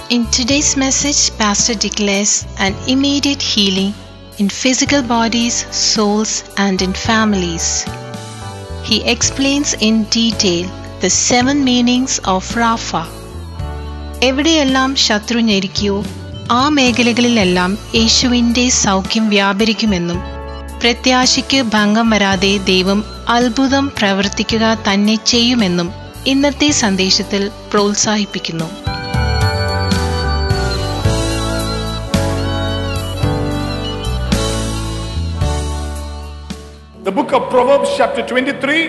In today's message, Pastor declares an immediate healing in physical bodies, souls, and in families. He explains in detail the seven meanings of Rapha. എവിടെയെല്ലാം ശത്രു ഞെരുക്കിയോ ആ മേഖലകളിലെല്ലാം യേശുവിൻ്റെ സൗഖ്യം വ്യാപരിക്കുമെന്നും പ്രത്യാശയ്ക്ക് ഭംഗം വരാതെ ദൈവം അത്ഭുതം പ്രവർത്തിക്കുക തന്നെ ചെയ്യുമെന്നും ഇന്നത്തെ സന്ദേശത്തിൽ പ്രോത്സാഹിപ്പിക്കുന്നു The book of Proverbs, chapter 23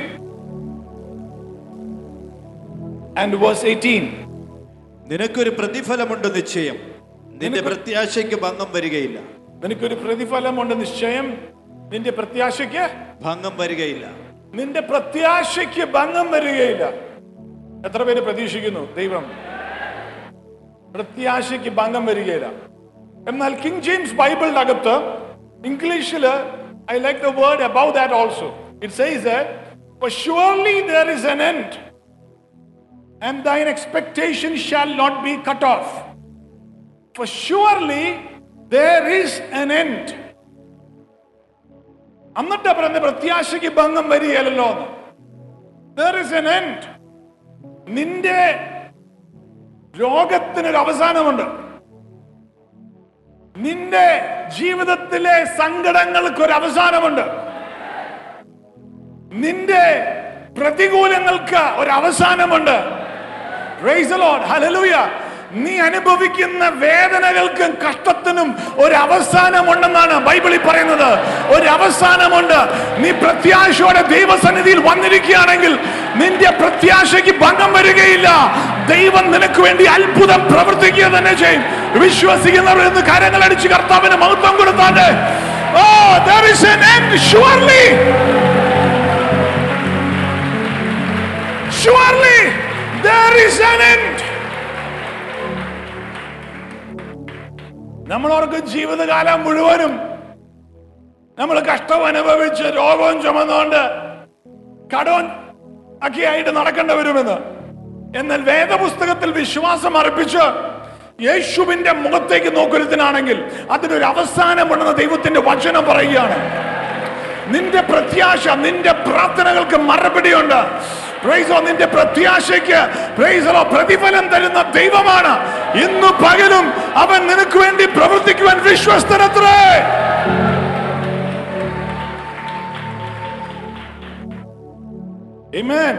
and verse 18. നിനക്കൊരു പ്രതിഫലമുണ്ട് നിശ്ചയം നിന്റെ പ്രത്യാശയ്ക്ക് ഭംഗം വരികയില്ല നിനക്കൊരു പ്രതിഫലമുണ്ട് നിശ്ചയം നിന്റെ പ്രത്യാശയ്ക്ക് ഭംഗം വരികയില്ല നിന്റെ പ്രത്യാശയ്ക്ക് ഭംഗം വരികയില്ല എത്ര പേര് പ്രതീക്ഷിക്കുന്നു ദൈവം പ്രത്യാശയ്ക്ക് ഭംഗം വരികയില്ല എന്നാൽ കിങ് ജെയിംസ് ബൈബിളിന്റെ അകത്ത് ഇംഗ്ലീഷിൽ I like the word about that also it says surely there is an end and thine expectation shall not be cut off For surely there is an end. എന്നിട്ട് പറയുന്ന പ്രത്യാശയ്ക്ക് ഭംഗം വരികയല്ലോ ദർ ഇസ് എൻ എൻഡ് നിന്റെ രോഗത്തിനൊരു അവസാനമുണ്ട് നിന്റെ ജീവിതത്തിലെ സങ്കടങ്ങൾക്ക് ഒരു അവസാനമുണ്ട് നിന്റെ പ്രതികൂലങ്ങൾക്ക് ഒരു അവസാനമുണ്ട് Praise the Lord. Hallelujah. നീ അനുഭവിക്കുന്ന വേദനകൾക്കും കഷ്ടത്തിനും ഒരു അവസാനമുണ്ടെന്നാണ് ബൈബിളിൽ പറയുന്നത് ഒരു അവസാനമുണ്ട് നീ പ്രത്യാശയോടെ ദൈവസന്നിധിയിൽ വന്നിരിക്കുകയാണെങ്കിൽ നിന്റെ പ്രത്യാശയ്ക്ക് ഭംഗം വരികയില്ല ദൈവം നിനക്ക് വേണ്ടി അത്ഭുതം പ്രവർത്തിക്കുക തന്നെ ചെയ്യും വിശ്വസിക്കുന്നവർ ഇന്ന് കരങ്ങൾ അടിച്ച് കർത്താവിന് മഹത്വം കൊടുത്താണ്ട് ഓ there is an end surely surely there is an end നമ്മളവർക്ക് ജീവിതകാലം മുഴുവനും നമ്മൾ കഷ്ടം അനുഭവിച്ച് രോഗവും ചുമന്നുകൊണ്ട് കടവും ഒക്കെ ആയിട്ട് നടക്കേണ്ടി വരുമെന്ന് എന്നാൽ വേദപുസ്തകത്തിൽ വിശ്വാസം അർപ്പിച്ച് യേശുവിന്റെ മുഖത്തേക്ക് നോക്കരുത്തിനാണെങ്കിൽ അതിനൊരു അവസാനമുണ്ടെന്ന് ദൈവത്തിന്റെ വചനം പറയുകയാണ് നിന്റെ പ്രത്യാശ നിന്റെ പ്രാർത്ഥനകൾക്ക് മറുപടിയുണ്ട് പ്രൈസോ നിന്റെ പ്രത്യാശയ്ക്ക് പ്രൈസോ പ്രതിഫലം തരുന്ന ദൈവമാണ് ഇന്ന് പകലും അവൻ നിനക്ക് വേണ്ടി പ്രവർത്തിക്കുവാൻ വിശ്വസ്തനത്രേ Amen.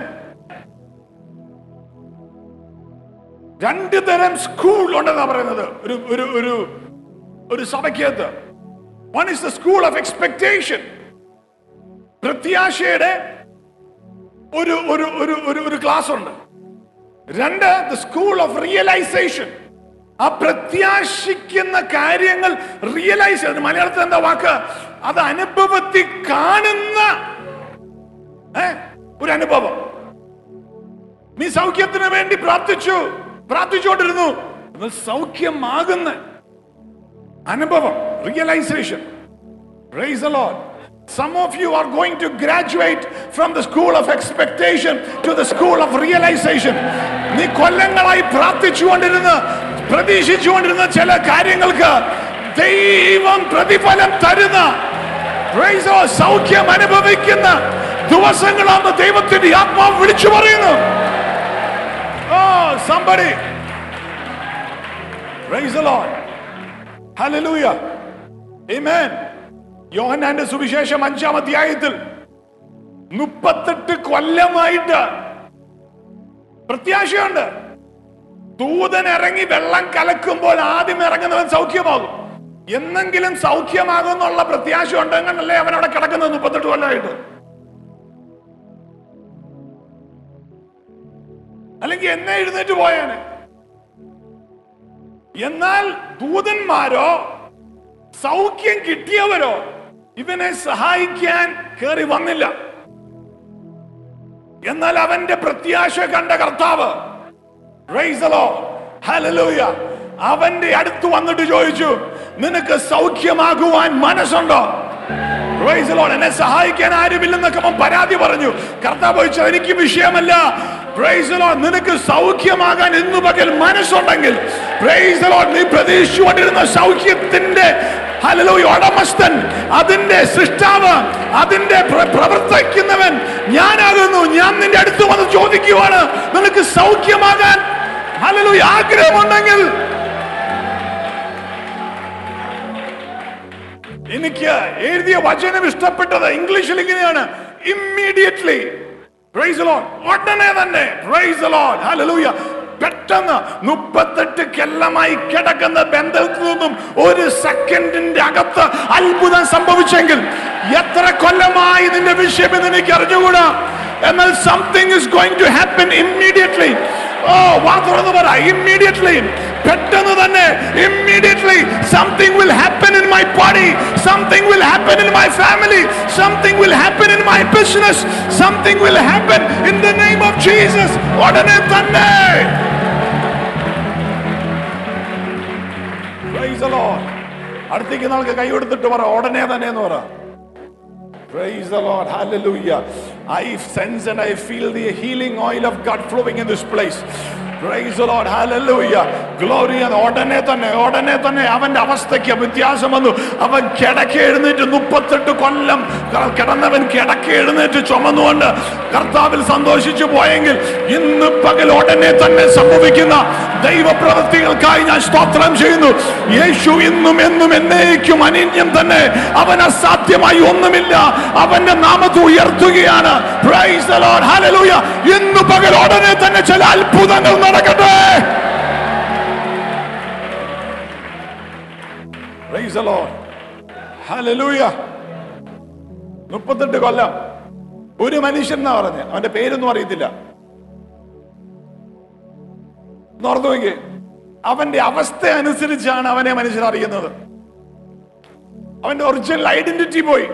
രണ്ട് തരം സ്കൂൾ ഉണ്ടെന്നാ പറയുന്നത് ഒരു ഒരു ഒരു ഒരു സഭയ്ക്കകത്ത് one is the school of expectation പ്രത്യാശയുടെ ഒരു ഒരു ഒരു ഒരു ഒരു ക്ലാസ് ഉണ്ട് രണ്ട് ദ സ്കൂൾ ഓഫ് റിയലൈസേഷൻ ആ പ്രത്യാശിക്കുന്ന കാര്യങ്ങൾ റിയലൈസ് ചെയ്ത് മലയാളത്തിൽ എന്താ വാക്ക് അത് അനുഭവത്തിൽ കാണുന്ന ഏ, ഒരു അനുഭവം നീ സൗഖ്യത്തിന് വേണ്ടി പ്രാർത്ഥിച്ചു പ്രാർത്ഥിച്ചുകൊണ്ടിരുന്നു എന്നാൽ സൗഖ്യമാകുന്ന അനുഭവം realisation Praise the Lord. Some of you are going to graduate from the school of expectation to the school of realization. നീ കൊല്ലങ്ങളായി പ്രാർത്ഥിച്ചുകൊണ്ടിരുന്ന പ്രതീക്ഷിച്ചുകൊണ്ടിരുന്ന ചില കാര്യങ്ങൾക്ക് ദൈവം പ്രതിഫലം തരുന്ന Praise the Lord. സൗഖ്യം അനുഭവിക്കുന്ന ദിവസങ്ങളാണ് ദൈവത്തിന്റെ ആത്മാവ് വിളിച്ചു പറയുന്നു Oh, somebody. Praise the Lord. Hallelujah. Amen. യോഹന്നാന്റെ സുവിശേഷം അഞ്ചാം അധ്യായത്തിൽ മുപ്പത്തെട്ട് കൊല്ലമായിട്ട് പ്രത്യാശയുണ്ട് ദൂതൻ ഇറങ്ങി വെള്ളം കലക്കുമ്പോൾ ആദ്യം ഇറങ്ങുന്നവൻ സൗഖ്യമാകും എന്നെങ്കിലും സൗഖ്യമാകും എന്നുള്ള പ്രത്യാശ ഉണ്ടെങ്കിലല്ലേ അവൻ അവിടെ കിടക്കുന്നത് മുപ്പത്തെട്ട് കൊല്ലമായിട്ട് അല്ലെങ്കിൽ എന്നെ എഴുന്നേറ്റ് പോയാണ് എന്നാൽ ദൂതന്മാരോ സൗഖ്യം കിട്ടിയവരോ ഇവനെ സഹായിക്കാൻ കയറി വന്നില്ല എന്നാൽ അവന്റെ പ്രത്യാശ കണ്ട കർത്താവ് Praise the Lord. Hallelujah. അവന്റെ അടുത്ത് വന്നിട്ട് ചോദിച്ചു നിനക്ക് സൗഖ്യമാകുവാൻ മനസ്സുണ്ടോ Praise the Lord. എന്നെ സഹായിക്കാൻ ആരുമില്ലെന്നൊക്കെ അവൻ പരാതി പറഞ്ഞു കർത്താവ് ചോദിച്ചു എനിക്ക് വിഷയമല്ല Praise the Lord. നിനക്ക് സൗഖ്യമാകാൻ ഇന്നു പകൽ മനസ്സുണ്ടെങ്കിൽ Praise the Lord. നീ പ്രതീക്ഷിച്ചുകൊണ്ടിരുന്ന സൗഖ്യത്തിന്റെ ഹല്ലേലൂയ ഉടമസ്ഥൻ അതിന്റെ സൃഷ്ടാവ് അതിന്റെ പ്ര- പ്രവർത്തിക്കുന്നവൻ ഞാനാകുന്നു ഞാൻ നിന്റെ അടുത്ത് വന്ന് ചോദിക്കുവാണ് നിനക്ക് സൗഖ്യമാകാൻ ഹല്ലേലൂയ ആഗ്രഹമുണ്ടെങ്കിൽ എനിക്ക് എഴുതിയ വചനം ഇഷ്ടപ്പെട്ടത് ഇംഗ്ലീഷിൽ ഇങ്ങനെയാണ് ഇമ്മീഡിയറ്റ്ലി പ്രൈസ് ലോഡ് ഉടനെ തന്നെ പ്രൈസ് ലോഡ് ഹല്ലേലൂയ പെട്ടെന്ന് മുപ്പത്തെട്ട് കെല്ലമായി കിടക്കുന്ന ബന്ധത്തിൽ നിന്നും ഒരു സെക്കൻഡിന്റെ അകത്ത് അത്ഭുതം സംഭവിച്ചെങ്കിൽ എത്ര കൊല്ലമായി നിന്റെ വിഷയം എന്ന് എനിക്ക് അറിഞ്ഞുകൂടാ എന്നാൽ something is going to happen immediately oh വാ തുറന്ന് പറ ഇമ്മീഡിയറ്റ്ലി പെട്ടെന്ന് തന്നെ immediately something will happen in my body something will happen in my family something will happen in my business something will happen in the name of Jesus ഉടനെ തന്നെ Praise the Lord. അടുത്തേക്ക് നാൾക്ക് കൈ കൊടുത്തിട്ട് പറ ഉടനെ തന്നെ എന്ന് പറ Praise the Lord. Hallelujah. I sense and I feel the healing oil of God flowing in this place. Praise the Lord. Hallelujah. Glory and ഉടനെ തന്നെ ഉടനെ തന്നെ അവന്റെ അവസ്ഥയ്ക്ക് വ്യത്യാസം വന്നു അവൻ കിടക്ക എഴുന്നേറ്റ് മുപ്പത്തെട്ട് കൊല്ലം ക- കിടന്നവൻ കിടക്ക എഴുന്നേറ്റ് ചുമന്നുകൊണ്ട് കർത്താവിൽ സന്തോഷിച്ചു പോയെങ്കിൽ ഇന്ന് പകൽ ഉടനെ തന്നെ സംഭവിക്കുന്ന ദൈവപ്രവൃത്തികൾക്കായി ഞാൻ സ്തോത്രം ചെയ്യുന്നു യേശു ഇന്നും എന്നും എന്നേക്കും അനിന്യം തന്നെ അവൻ അസാധ്യമായി ഒന്നുമില്ല അവന്റെ നാമത്തെ ഉയർത്തുകയാണ് Praise the Lord. Hallelujah. ഇന്ന് പകൽ ഉടനെ തന്നെ ചില അത്ഭുതങ്ങൾ നടക്കട്ടെ Praise the Lord. Hallelujah. മുപ്പത്തെട്ട് കൊല്ലം ഒരു മനുഷ്യൻ എന്നാ പറഞ്ഞ് അവന്റെ പേരൊന്നും അറിയത്തില്ല ഓർത്തു നോക്കിയേ അവന്റെ അവസ്ഥ അനുസരിച്ചാണ് അവനെ മനുഷ്യൻ അറിയുന്നത് അവന്റെ ഒറിജിനൽ ഐഡന്റിറ്റി പോയി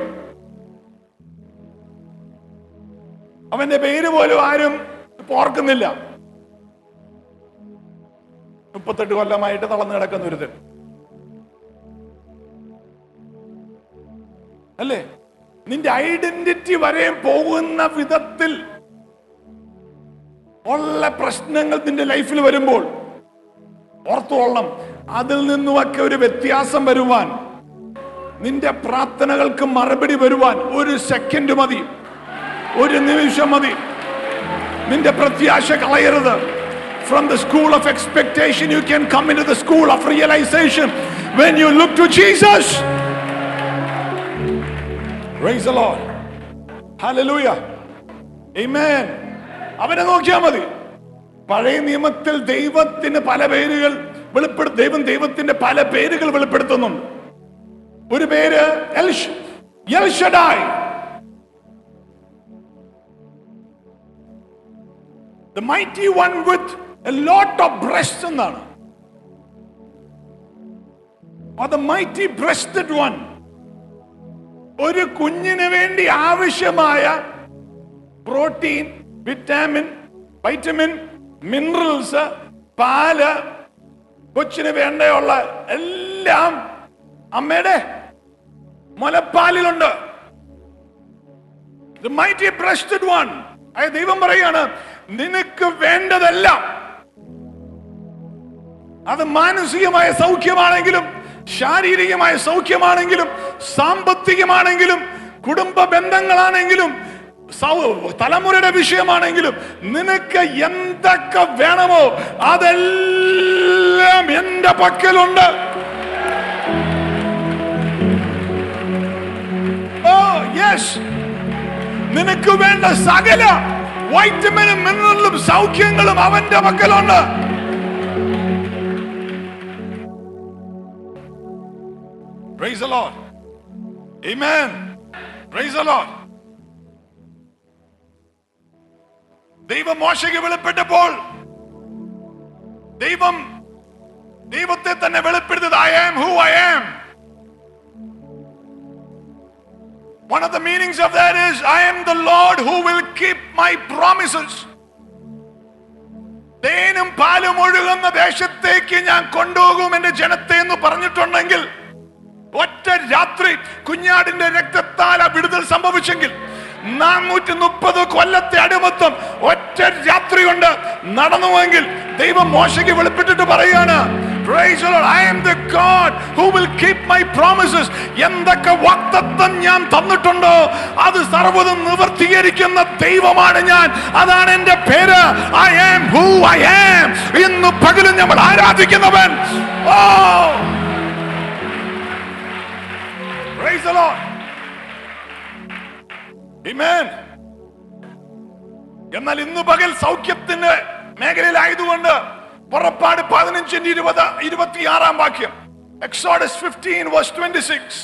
അവന്റെ പേര് പോലും ആരും ഇപ്പൊ ഓർക്കുന്നില്ല മുപ്പത്തെട്ട് കൊല്ലമായിട്ട് തളർന്നു കിടക്കുന്ന ഒരുത്തൻ അല്ലേ നിന്റെ ഐഡന്റിറ്റി വരെ പോകുന്ന വിധത്തിൽ ഉള്ള പ്രശ്നങ്ങൾ നിന്റെ ലൈഫിൽ വരുമ്പോൾ ഓർത്തോളണം അതിൽ നിന്നുമൊക്കെ ഒരു വ്യത്യാസം വരുവാൻ നിന്റെ പ്രാർത്ഥനകൾക്ക് മറുപടി വരുവാൻ ഒരു സെക്കൻഡ് മതി ഒരു നിമിഷം മതി നിന്റെ പ്രത്യാശ കളയരുത് From the school of expectation, you can come into the school of realization when you look to Jesus. Praise the Lord. Hallelujah. Amen. അവനെ നോക്കിയാൽ മതി പഴയ നിയമത്തിൽ ദൈവത്തിന് പല പേരുകൾ വെളിപ്പെടു ദൈവം ദൈവത്തിന്റെ പല പേരുകൾ വെളിപ്പെടുത്തുന്നുണ്ട് ഒരു പേര് എൽഷ്- എൽഷഡായ് The mighty one with a lot of breasts എന്നാണ് or the mighty breasted one ഒരു കുഞ്ഞിന് വേണ്ടി ആവശ്യമായ പ്രോട്ടീൻ വിറ്റാമിൻ വൈറ്റമിൻ മിനറൽസ് പാല് കൊച്ചിന് വേണ്ടയുള്ള എല്ലാം അമ്മയുടെ മുലപ്പാലിലുണ്ട് The mighty breasted one അതായത് ദൈവം പറയാണ് നിനക്ക് വേണ്ടതെല്ലാം അത് മാനസികമായ സൗഖ്യമാണെങ്കിലും ശാരീരികമായ സൗഖ്യമാണെങ്കിലും സാമ്പത്തികമാണെങ്കിലും കുടുംബ ബന്ധങ്ങളാണെങ്കിലും സൗ- തലമുറയുടെ വിഷയമാണെങ്കിലും നിനക്ക് എന്തൊക്കെ വേണമോ അതെല്ലാം എന്റെ പക്കലുണ്ട് ഓ യെസ് നിനക്ക് വേണ്ട സകല വൈറ്റമിനും മിനറലും സൗഖ്യങ്ങളും അവന്റെ പക്കലുണ്ട് Praise the Lord. Amen. Praise the Lord. ദൈവം മോശയ്ക്ക് വെളിപ്പെട്ടപ്പോൾ ദൈവം ദൈവത്തെ തന്നെ വെളിപ്പെടുത്തത് I am who I am One of the meanings of that is, I am the Lord who will keep my promises. തേനും പാലും ഒഴുകുന്ന ദേശത്തേക്ക് ഞാൻ കൊണ്ടുപോകും എന്റെ ജനത്തെ എന്ന് പറഞ്ഞിട്ടുണ്ടെങ്കിൽ ഒറ്റ രാത്രി കുഞ്ഞാടിന്റെ രക്തത്താൽ ആ വിടുതൽ സംഭവിച്ചെങ്കിൽ നാനൂറ്റി മുപ്പത് കൊല്ലത്തെ അടിമത്തം ഒറ്റ രാത്രി രാത്രി കൊണ്ട് നടന്നുവെങ്കിൽ ദൈവം മോശയ്ക്ക് വെളിപ്പെട്ടിട്ട് പറയാണ് Praise the Lord. I am the God who will keep my promises. എന്തൊക്കെ വാക്തത്വം ഞാൻ തന്നിട്ടുണ്ടോ അത് സർവ്വതും നിവർത്തീകരിക്കുന്ന ദൈവമാണ് ഞാൻ അതാണ് എന്റെ പേര് I am who I am ഇന്ന് പകലും നമ്മൾ ആരാധിക്കുന്നവൻ ഓ Praise the Lord. Amen. എന്നാൽ ഇന്ന് പകൽ സൗഖ്യത്തിന്റെ മേഖലയിലായതുകൊണ്ട് പുറപ്പാട് പതിനഞ്ചിന്റെ ഇരുപത് ഇരുപത്തിയാറാം വാക്യം Exodus fifteen verse twenty six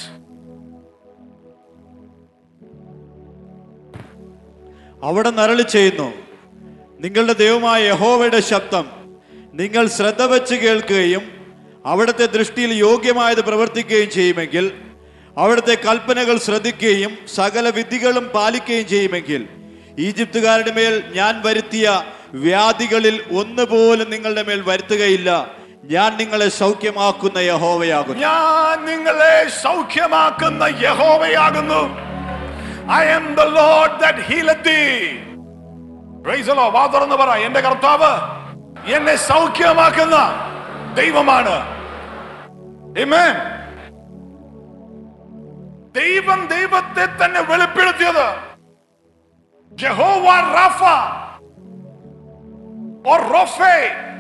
അവിടെ നരളി ചെയ്യുന്നു നിങ്ങളുടെ ദൈവമായ യഹോവയുടെ ശബ്ദം നിങ്ങൾ ശ്രദ്ധ വെച്ച് കേൾക്കുകയും അവിടുത്തെ ദൃഷ്ടിയിൽ യോഗ്യമായത് പ്രവർത്തിക്കുകയും ചെയ്യുമെങ്കിൽ അവിടുത്തെ കൽപ്പനകൾ ശ്രദ്ധിക്കുകയും സകല വിധികളും പാലിക്കുകയും ചെയ്യുമെങ്കിൽ ഈജിപ്തുകാരുടെ മേൽ ഞാൻ വരുത്തിയ വ്യാധികളിൽ ഒന്നുപോലും നിങ്ങളുടെ മേൽ വരുത്തുകയില്ല ഞാൻ നിങ്ങളെ സൗഖ്യമാക്കുന്ന യഹോവയാകുന്നു ഞാൻ നിങ്ങളെ സൗഖ്യമാക്കുന്ന യഹോവയാകുന്നു I am the Lord that healeth thee Praise the Lord. വാ തുറന്ന് പറ എന്റെ കർത്താവ് എന്നെ സൗഖ്യമാക്കുന്ന ദൈവമാണ് Amen. ദൈവം ദൈവത്തെ തന്നെ വെളിപ്പെടുത്തിയത് Jehovah Rapha or Rophe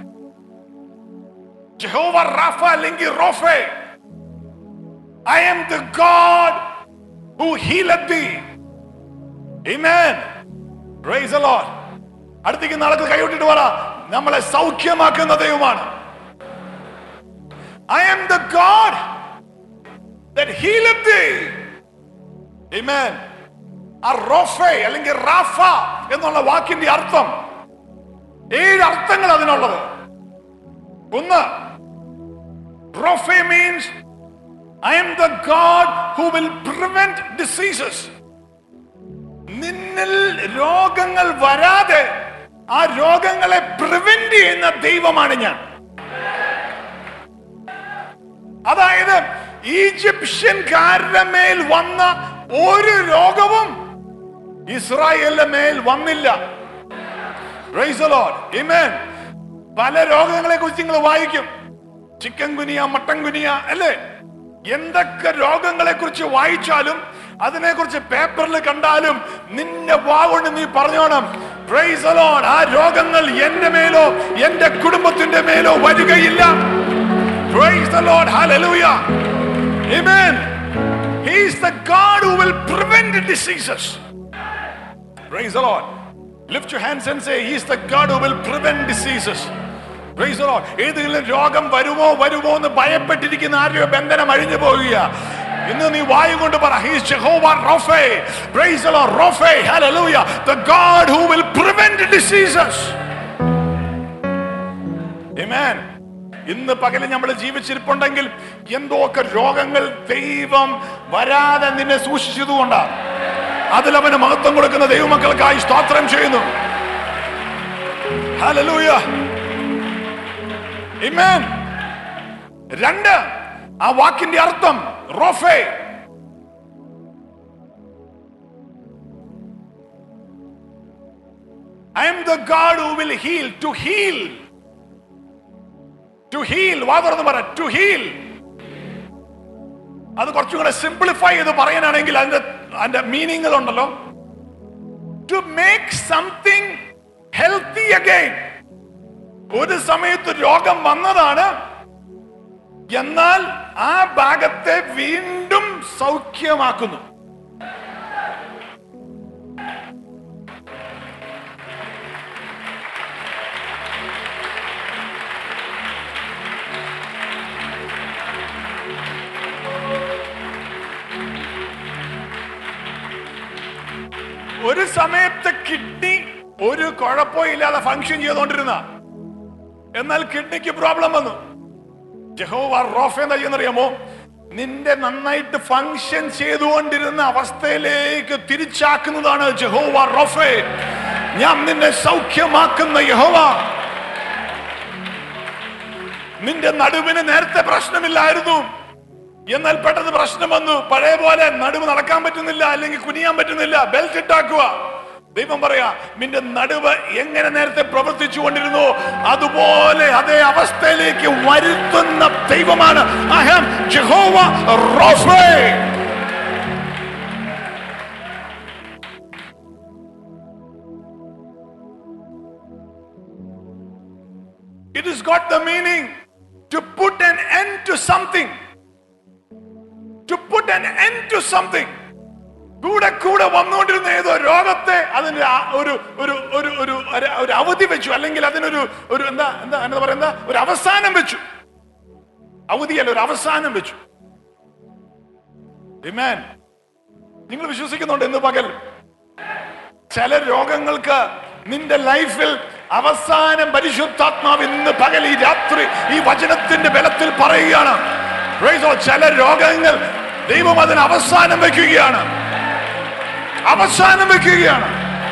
Jehovah Rapha അല്ലെങ്കിൽ Rophe I am the God who healeth thee. Amen. Praise the Lord. അടുത്തേക്ക് നാളെ കൈവിട്ടിട്ട് പറ നമ്മളെ സൗഖ്യമാക്കുന്ന ദൈവമാണ് I am the God that healeth thee. Amen. ആ റോഫെ അല്ലെങ്കിൽ റാഫ എന്നുള്ള വാക്കിന്റെ അർത്ഥം ഏഴ് അർത്ഥങ്ങൾ അതിനുള്ളത് ഒന്ന് Rophe means I am the God who will prevent diseases നിന്നിൽ രോഗങ്ങൾ വരാതെ ആ രോഗങ്ങളെ പ്രിവെന്റ് ചെയ്യുന്ന ദൈവമാണ് ഞാൻ അതായത് ഈജിപ്ഷ്യൻകാരുടെ മേൽ വന്ന ഒരു രോഗവും ഇസ്രായേലിന്റെ മേൽ വന്നില്ല Praise the Lord. Amen. പല രോഗങ്ങളെ കുറിച്ച് നിങ്ങൾ വായിക്കും ചിക്കൻ കുനിയ മട്ടൻ കുനിയ അല്ലേ എന്തൊക്കെ രോഗങ്ങളെ കുറിച്ച് വായിച്ചാലും അതിനെ കുറിച്ച് പേപ്പറിൽ കണ്ടാലും നിന്റെ വാഗൊണ്ട് നീ പറഞ്ഞോണം Praise the Lord. ആ രോഗങ്ങൾ എന്റെ മേലോ എന്റെ കുടുംബത്തിന്റെ മേലോ വരികയില്ല Praise the Lord. Hallelujah. Amen. He is the God who will prevent diseases. Praise the Lord. Lift your hands and say, He is the God who will prevent diseases. Praise the Lord. ഏതെങ്കിലും രോഗം വരുമോ വരുമോ എന്ന് ഭയപ്പെട്ടിരിക്കുന്ന ആരെയോ ബന്ധനം അഴിഞ്ഞു പോകുക ഇന്ന് നീ വായു കൊണ്ട് പറ he's Jehovah Rophe praise the Lord Rophe hallelujah the God who will prevent diseases amen ഇന്ന് പകല് നമ്മൾ ജീവിച്ചിരിപ്പുണ്ടെങ്കിൽ എന്തൊക്കെ രോഗങ്ങൾ ദൈവം വരാതെ നിന്നെ സൂക്ഷിച്ചതുകൊണ്ടാണ് അതിൽ അവന് മഹത്വം കൊടുക്കുന്ന ദൈവമക്കൾക്കായി സ്തോത്രം ചെയ്യുന്നു ഹല്ലേലൂയ ആമേൻ രണ്ട് ആ വാക്കിന്റെ അർത്ഥം റോഫേ I am the God who will heal. To heal. To heal. വാ തുറന്ന് പറ ടു ഹീൽ അത് കുറച്ചും കൂടെ സിംപ്ലിഫൈ ചെയ്ത് പറയാനാണെങ്കിൽ അതിന്റെ അതിന്റെ മീനിങ്ങൾ ഉണ്ടല്ലോ to make something healthy again ഒരു സമയത്ത് രോഗം വന്നതാണ് എന്നാൽ ആ ഭാഗത്തെ വീണ്ടും സൗഖ്യമാക്കുന്നു ഒരു സമയത്ത് കിഡ്നി ഒരു കുഴപ്പവും ഇല്ലാതെ ഫങ്ഷൻ ചെയ്തുകൊണ്ടിരുന്ന എന്നാൽ കിഡ്നിക്ക് പ്രോബ്ലം വന്നു ജഹോവ റോഫ് എന്താ ചെയ്യുന്നറിയാമോ നിന്റെ നന്നായിട്ട് ഫങ്ഷൻ ചെയ്തുകൊണ്ടിരുന്ന അവസ്ഥയിലേക്ക് തിരിച്ചാക്കുന്നതാണ് ജഹോവ റോഫെ ഞാൻ നിന്നെ സൗഖ്യമാക്കുന്ന യഹോവ നിന്റെ നടുവിന് നേരത്തെ പ്രശ്നമില്ലായിരുന്നു എന്നാൽ പെട്ടെന്ന് പ്രശ്നം വന്നു പഴയ പോലെ നടുവ് നടക്കാൻ പറ്റുന്നില്ല അല്ലെങ്കിൽ കുനിയാൻ പറ്റുന്നില്ല ബെൽറ്റ് ഇട്ടാക്കുക ദൈവം പറയാ നിന്റെ നടുവ് എങ്ങനെ നേരത്തെ പ്രവർത്തിച്ചു കൊണ്ടിരുന്നു അതുപോലെ അതേ അവസ്ഥയിലേക്ക് വരുത്തുന്ന ദൈവമാണ് I am Jehovah Rapha. It has got the meaning to put an end to something. To put an end to something. കൂടെ കൂടെ വന്നുകൊണ്ടിരുന്ന ഏതോ രോഗത്തെ അതിന് ആ- ഒരു ഒരു ഒരു ഒരു ഒരു- ഒരു അവധി വെച്ചു അല്ലെങ്കിൽ അതിനൊരു ഒരു എന്താ എന്താ എന്താ പറയുന്ന ഒരു അവസാനം വെച്ചു അവധിയല്ല ഒരു അവസാനം വെച്ചു Amen. നിങ്ങൾ വിശ്വസിക്കുന്നുണ്ട് ഇന്ന് പകൽ ചില രോഗങ്ങൾക്ക് നിന്റെ ലൈഫിൽ അവസാനം പരിശുദ്ധാത്മാവ് ഇന്ന് പകൽ ഈ രാത്രി ഈ വചനത്തിന്റെ ബലത്തിൽ പറയുകയാണ് Praise the Lord. ചില രോഗങ്ങൾ ദൈവം അതിന് അവസാനം വെക്കുകയാണ് അവസാനം വെക്കുകയാണ്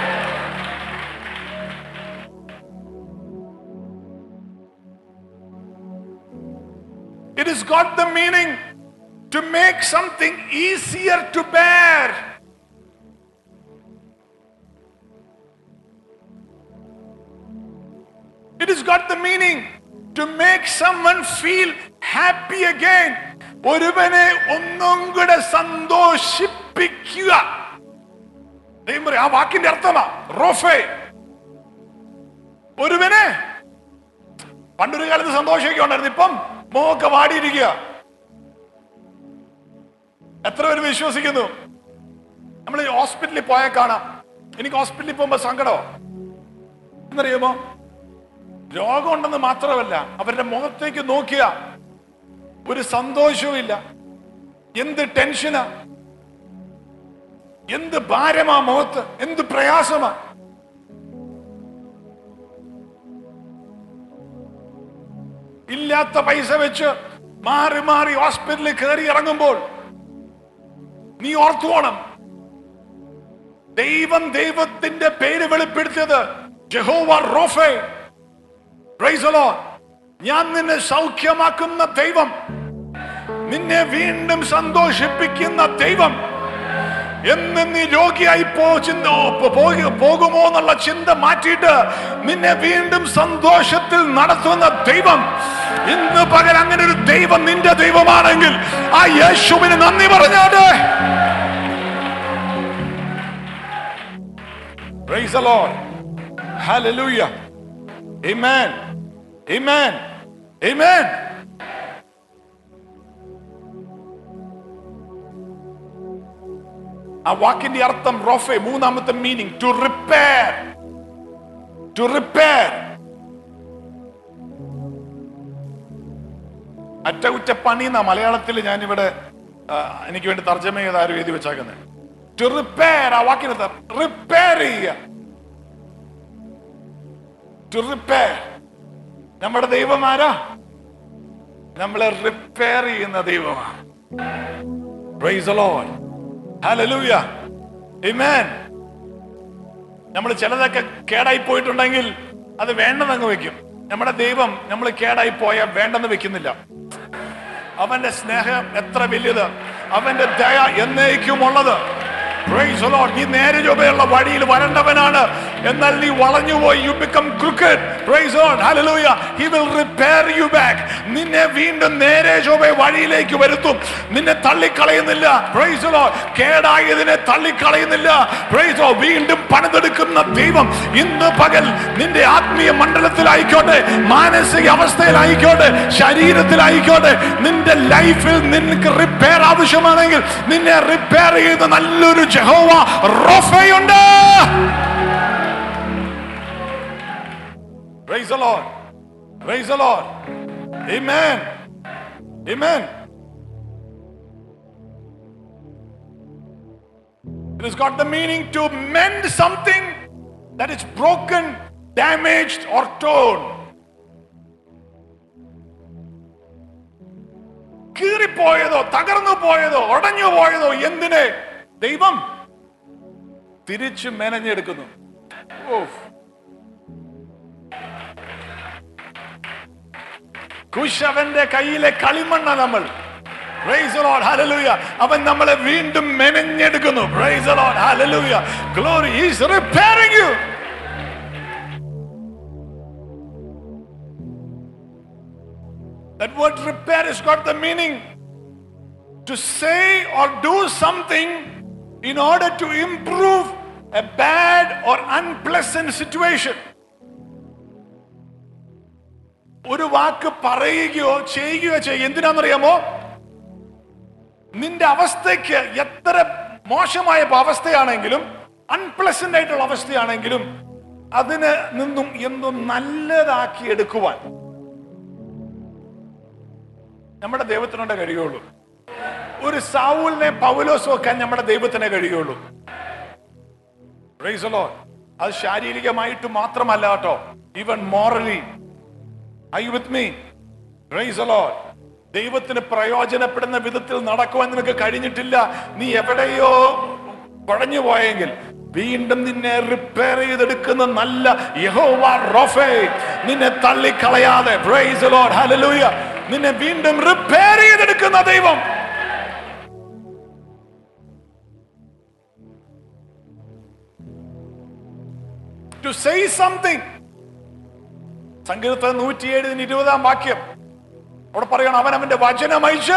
It has got the meaning to make something easier to bear. It has got the meaning to make someone feel happy again. ഒരുവനെ ഒന്നും കൂടെ സന്തോഷിപ്പിക്കുക ദൈവം പറയും, ആ വാക്കിന്റെ അർത്ഥമാ റോഫേ ഒരുവനെ പണ്ടൊരു കാലത്ത് സന്തോഷമൊക്കെ ഉണ്ടായിരുന്നു ഇപ്പം മോക്കെ വാടിയിരിക്കുക എത്ര പേര് വിശ്വസിക്കുന്നു നമ്മൾ ഈ ഹോസ്പിറ്റലിൽ പോയാൽ കാണാം എനിക്ക് ഹോസ്പിറ്റലിൽ പോകുമ്പോ സങ്കടമോ എന്നറിയുമോ രോഗമുണ്ടെന്ന് മാത്രമല്ല അവരുടെ മുഖത്തേക്ക് നോക്കിയ ഒരു സന്തോഷവും ഇല്ല എന്ത് ടെൻഷനാ എന്ത് ഭാരമാ മുഖത്ത് എന്ത് പ്രയാസമാ ഇല്ലാത്ത പൈസ വെച്ച് മാറി മാറി ഹോസ്പിറ്റലിൽ കയറി ഇറങ്ങുമ്പോൾ നീ ഓർത്തുപോണം ദൈവം ദൈവത്തിന്റെ പേര് വെളിപ്പെടുത്തിയത് ജഹോവ റോഫേ Praise the Lord. ഞാൻ നിന്നെ സൗഖ്യമാക്കുന്ന ദൈവം നിന്നെ വീണ്ടും സന്തോഷിപ്പിക്കുന്ന ദൈവം എന്ന് നീ രോഗിയായി പോ ചിന്ത പോ- പോക- പോകുമോ എന്നുള്ള ചിന്ത മാറ്റിയിട്ട് നിന്നെ വീണ്ടും സന്തോഷത്തിൽ നടത്തുന്ന ദൈവം ഇന്ന് പകൽ അങ്ങനെ ഒരു ദൈവം നിന്റെ ദൈവമാണെങ്കിൽ ആ യേശുവിന് നന്ദി പറഞ്ഞാട്ടെ Praise the Lord. Hallelujah. Amen. Amen. Amen. ആ വാക്കിന്റെ അർത്ഥം റോഫെ മൂന്നാമത്തെ meaning to repair to repair അറ്റകുറ്റപ്പണി എന്ന മലയാളത്തിൽ ഞാനിവിടെ ആ, എനിക്ക് വേണ്ടി തർജ്ജമ ചെയ്ത് ആരും എഴുതി വെച്ചാക്കുന്നത് ടു റിപ്പയർ ആ വാക്കിന് റിപ്പയർ ചെയ്യുക ടു റിപ്പയർ നമ്മുടെ ദൈവം ആരാ നമ്മളെ റിപ്പയർ ചെയ്യുന്ന ദൈവമാണ് Praise the Lord. Hallelujah. Amen. നമ്മൾ ചിലതൊക്കെ കേടായി പോയിട്ടുണ്ടെങ്കിൽ അത് വേണ്ടെന്ന് അങ്ങ് വെക്കും നമ്മുടെ ദൈവം നമ്മൾ കേടായി പോയാൽ വേണ്ടെന്ന് വെക്കുന്നില്ല അവന്റെ സ്നേഹം എത്ര വലിയത് അവന്റെ ദയ എന്നേക്കുമുള്ളത് Praise the Lord. നീ നേരെ ചൊവ്വയുള്ള വഴിയിൽ വരേണ്ടവനാണ് എന്നാൽ നീ വളഞ്ഞുപോയി you become crooked praise on hallelujah he will repair you back നിന്നെ വീണ്ടും നേരെ ചൊവ്വ വഴിയിലേക്ക് വരുത്തും നിന്നെ തള്ളിക്കളയുന്നില്ല പ്രൈസ് ലോഡ് കേടായതിനെ തള്ളിക്കളയുന്നില്ല പ്രൈസ് ലോ വീണ്ടും പണിതെടുക്കുന്ന ദൈവം ഇന്ന് പകൽ നിന്റെ ആത്മീയ മണ്ഡലത്തിലായിക്കോട്ടെ മാനസിക അവസ്ഥയിലായിക്കോട്ടെ ശരീരത്തിലായിക്കോട്ടെ നിന്റെ ലൈഫിൽ നിനക്ക് റിപ്പയർ ആവശ്യമാണെങ്കിൽ നിന്നെ റിപ്പയർ ചെയ്യുന്ന നല്ലൊരു Jehovah റോഫയുണ്ട് Praise the Lord. Praise the Lord. Amen. Amen. It has got the meaning to mend something that is broken, damaged, or torn. കീറിപ്പോയതോ തകർന്നു പോയതോ ഉടഞ്ഞു പോയതോ എന്തിനെ ദൈവം തിരിച്ചു മെനഞ്ഞെടുക്കുന്നു ഓഫ് കുശവന്റെ കയ്യിലെ കളിമണ്ണ നമ്മൾ Praise the Lord. Hallelujah. അവൻ നമ്മളെ വീണ്ടും മെനഞ്ഞെടുക്കുന്നു Praise the Lord. Hallelujah. Glory. He is repairing you. That word repair has got the meaning to say or do something in order to improve a bad or unpleasant situation. ഒരു വാക്ക് പറയുകയോ ചെയ്യുകയോ ചെയ്യുക എന്തിനാണെന്നറിയാമോ നിന്റെ അവസ്ഥയ്ക്ക് എത്ര മോശമായ അവസ്ഥയാണെങ്കിലും അൺപ്ലസന്റ് ആയിട്ടുള്ള അവസ്ഥയാണെങ്കിലും അതിന് നിന്നും എന്തും നല്ലതാക്കി എടുക്കുവാൻ നമ്മുടെ ദൈവത്തിനുണ്ട് കഴിയുള്ളൂ ഒരു സാവൂലിനെ പൗലോസ് വെക്കാൻ നമ്മുടെ ദൈവത്തിനെ കഴിയുള്ളൂ Praise the Lord. അത് ശാരീരികമായിട്ട് മാത്രമല്ല കേട്ടോ even morally I with me praise Lord ദൈവത്തിന് പ്രയോജനപ്പെടുന്ന വിധത്തിൽ നടക്കുവാൻ നിനക്ക് കഴിഞ്ഞിട്ടില്ല നീ എവിടെയോ കുഴഞ്ഞു പോയെങ്കിൽ വീണ്ടും നിന്നെ റിപ്പയർ ചെയ്തെടുക്കുന്ന നല്ല യഹോവ റോഫേ നിന്നെ തള്ളിക്കളയാതെ പ്രൈസ് ലോഡ് ഹല്ലേലൂയ നിന്നെ വീണ്ടും റിപ്പയർ ചെയ്തെടുക്കുന്ന ദൈവം ടു സേ സംതിങ് സങ്കീർത്തനം നൂറ്റിയേഴിന് ഇരുപതാം വാക്യം അവിടെ പറയണം അവൻ അവന്റെ വചനം അയച്ച്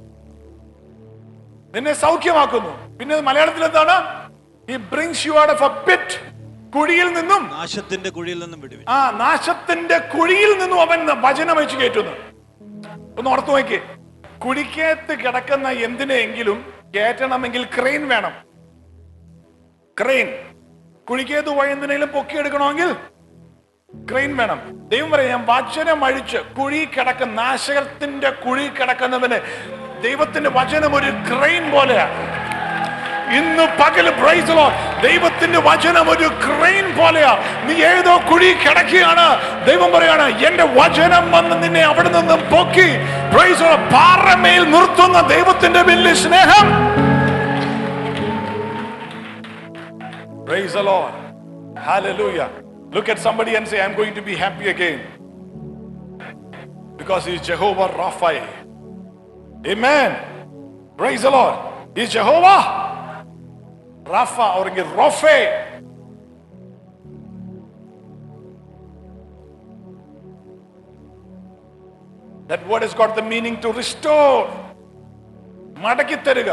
നിന്നെ സൗഖ്യമാക്കുന്നു പിന്നെ മലയാളത്തിൽ എന്താണ് ഈ brings you out of a pit കുഴിയിൽ നിന്നും നാശത്തിന്റെ കുഴിയിൽ നിന്നും വിടുവിൻ ആ നാശത്തിന്റെ കുഴിയിൽ നിന്നും അവൻ വചനം അയച്ചു കയറ്റുന്നു ഒന്ന് ഓർത്തു നോക്കി കുഴിക്കകത്ത് കിടക്കുന്ന എന്തിനെങ്കിലും കയറ്റണമെങ്കിൽ ക്രെയിൻ വേണം ക്രെയിൻ കുഴിക്കകത്ത് പോയി എന്തിനെങ്കിലും പൊക്കിയെടുക്കണമെങ്കിൽ ക്രെയിൻ വേണം ദൈവം പറയാം ഞാൻ വചനം അഴിച്ച് കുഴി കിടക്കുന്ന നാശകത്തിന്റെ കുഴി കിടക്കുന്നവന് ദൈവത്തിന്റെ വചനം ഒരു ക്രെയിൻ പോലെയാണ് ഇന്ന് പകല് പ്രൈസ് ലോ ദൈവത്തിന്റെ വചനം ഒരു ക്രെയിൻ പോലെയാ നീ ഏതോ കുഴി കിടക്കുകയാണ് ദൈവം പറയാണ് എന്റെ വചനം വന്ന് നിന്നെ അവിടെ നിന്നും പൊക്കി പ്രൈസ് പാറമേൽ നിർത്തുന്ന ദൈവത്തിന്റെ വലിയ സ്നേഹം Praise the Lord. Hallelujah. Look at somebody and say, I'm going to be happy again. Because He's Jehovah Rapha. Amen. Praise the Lord. He's Jehovah Rapha or Rapha. That word has got the meaning to restore. മടക്കി തരിക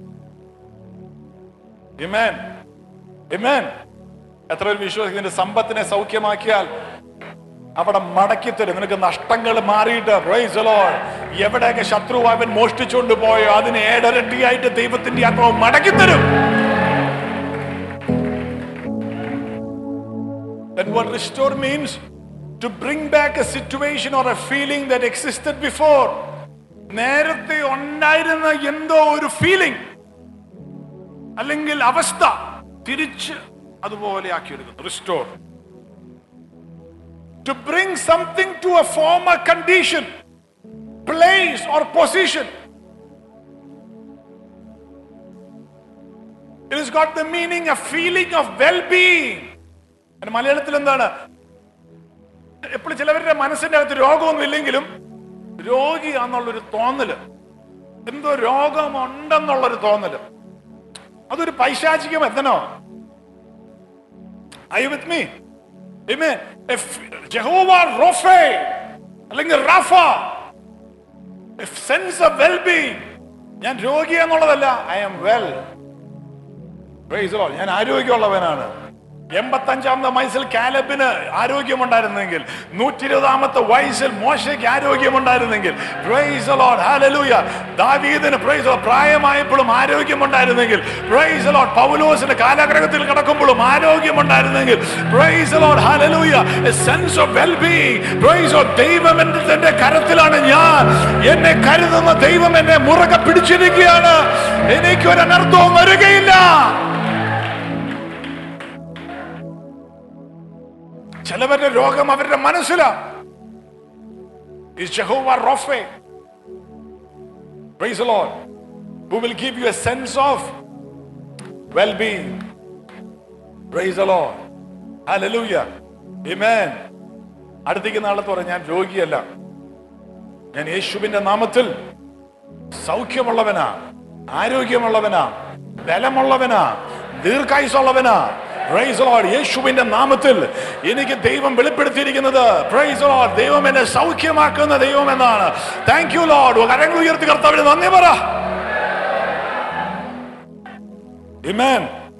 Amen. Amen. എത്ര പേര് വിശ്വസിക്കുന്ന സമ്പത്തിനെ സൗഖ്യമാക്കിയാൽ അവിടെ മടക്കി തരും നിനക്ക് നഷ്ടങ്ങൾ മാറിയിട്ട് praise the Lord. എവിടെയൊക്കെ ശത്രു അവൻ മോഷ്ടിച്ചുകൊണ്ട് പോയോ അതിന് ഏടരട്ടിയായിട്ട് ദൈവത്തിന്റെ ആത്മാവ് മടക്കി തരും Then what restore means to bring back a situation or a feeling that existed before. നേരത്തെ ഉണ്ടായിരുന്ന എന്തോ ഒരു ഫീലിംഗ് അല്ലെങ്കിൽ അവസ്ഥ തിരിച്ച് അതുപോലെ ആക്കിയെടുക്കുന്നു restore to bring something to a former condition place or position it is got the meaning a feeling of well being മലയാളത്തിൽ എന്താണ് എപ്പോഴും ചിലവരുടെ മനസ്സിന്റെ അകത്ത് രോഗമൊന്നും ഇല്ലെങ്കിലും രോഗിയാന്നുള്ളൊരു തോന്നല് എന്തോ രോഗമുണ്ടെന്നുള്ളൊരു തോന്നല് അതൊരു പൈശാചികം എത്തനോ I with me Jehovah Rophe അല്ലെങ്കിൽ Rapha sense of well being ഞാൻ രോഗി എന്നുള്ളതല്ല ഐ ആം വെൽ ഞാൻ ആരോഗ്യമുള്ളവനാണ് എൺപത്തഞ്ചാമത്തെ വയസ്സിൽ കാലബിന് ആരോഗ്യമുണ്ടായിരുന്നെങ്കിൽ നൂറ്റി ഇരുപതാമത്തെ വയസ്സിൽ മോശയ്ക്ക് ആരോഗ്യമുണ്ടായിരുന്നെങ്കിൽ Praise the Lord. Hallelujah. ദാവീദിന് praise the Lord. പ്രായമായപ്പോഴും ആരോഗ്യമുണ്ടായിരുന്നെങ്കിൽ Praise the Lord. പൗലോസിന് കാലാഗ്രഹത്തിൽ കിടക്കുമ്പോഴും ആരോഗ്യമുണ്ടായിരുന്നെങ്കിൽ Praise the Lord. Hallelujah. A sense of well-being. Praise the Lord. ദൈവം എന്റെ കരത്തിലാണ് ഞാൻ എന്നെ കരുതുന്ന ദൈവം എന്നെ മുറുകെ പിടിച്ചിരിക്കുകയാണ് എനിക്ക് ഒരു അനർത്ഥവും വരികയില്ല ചിലവരുടെ രോഗം അവരുടെ മനസ്സിലാ Is Jehovah Rapha. Praise the Lord. Who will give you a sense of well-being. Praise the Lord. Hallelujah. Amen. അടുത്തേക്ക് നാളെ പറ ഞാൻ രോഗിയല്ല ഞാൻ യേശുവിന്റെ നാമത്തിൽ സൗഖ്യമുള്ളവനാ ആരോഗ്യമുള്ളവനാ ബലമുള്ളവനാ ദീർഘായുസുള്ളവനാ Praise the Lord. യേശുവിന്റെ നാമത്തിൽ എനിക്ക് ദൈവം വെളിപ്പെടുത്തിയിരിക്കുന്നത് Praise the Lord. ദൈവം എന്നെ സൗഖ്യമാക്കുന്ന ദൈവം എന്നാണ് താങ്ക് യു ലോഡ് കരങ്ങൾ ഉയർത്തി കർത്താവിന് നന്ദി പറ Amen.